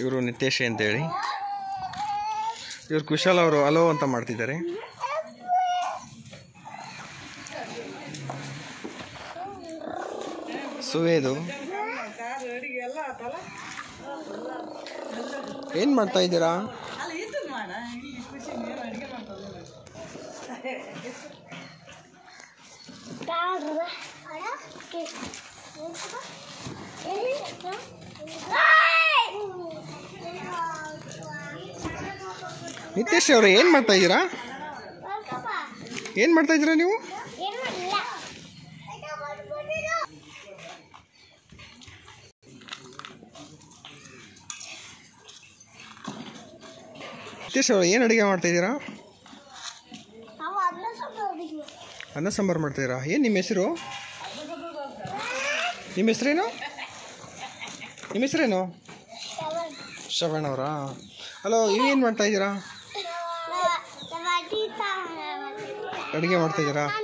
ಇವರು ನಿತೇಶ್ ಅಂತೇಳಿ ಇವ್ರು ಕುಶಾಲ್ ಅವರು ಅಲೋ ಅಂತ ಮಾಡ್ತಿದ್ದಾರೆ ಸುವೇದು ಏನು ಮಾಡ್ತಾ ಇದ್ದೀರಾ ನಿತೇಶ್ ಅವರು ಏನು ಮಾಡ್ತಾ ಇದ್ದೀರಾ ಏನು ಮಾಡ್ತಾ ಇದ್ದೀರಾ ನೀವು ನಿತೇಶ್ ಅವರು ಏನು ಅಡುಗೆ ಮಾಡ್ತಾ ಇದ್ದೀರಾ ಅನ್ನ ಸಾಂಬಾರು ಮಾಡ್ತಾಯಿದ್ದೀರಾ ಏನು ನಿಮ್ಮ ಹೆಸರು ನಿಮ್ಮ ಹೆಸರೇನು ನಿಮ್ಮ ಹೆಸರೇನು ಶ್ರವಣ್ ಅವರಾ ಹಲೋ ಇವೇನು ಮಾಡ್ತಾ ಇದ್ದೀರಾ ಅಡುಗೆ ಮಾಡ್ತಾ ಇದ್ದೀರಾ